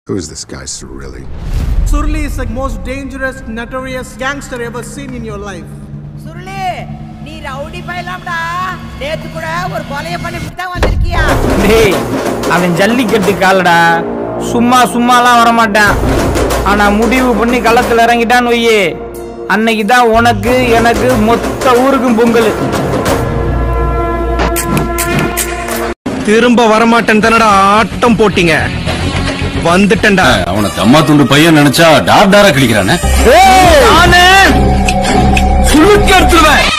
Who's this guy, Cirilli? Surli is the most dangerous, notorious gangster ever seen in your life. Suruli நீ rowdy பயிலாம்டா நேத்து கூட ஒரு கொலைய பண்ணிட்டு தான் வந்திருக்கியா டேய் அவன் ஜல்லிக்கட்டு காலடா சும்மா சும்மாலாம் வரமாட்டான் ஆனா முடிவு பண்ணி களத்துல இறங்கிட்டான்னு வையே அன்னைக்கு தான் உனக்கு எனக்கு மொத்த ஊருக்கும் பொங்கல் திரும்ப வரமாட்டேன் தானடா ஆட்டம் போட்டீங்க வந்துட்டேன்டா அவனை தம்மா துண்டு பையன் நினைச்சா டார் டாரா கிழிக்கிறானே நானு சுருக்கி எடுத்துருவேன்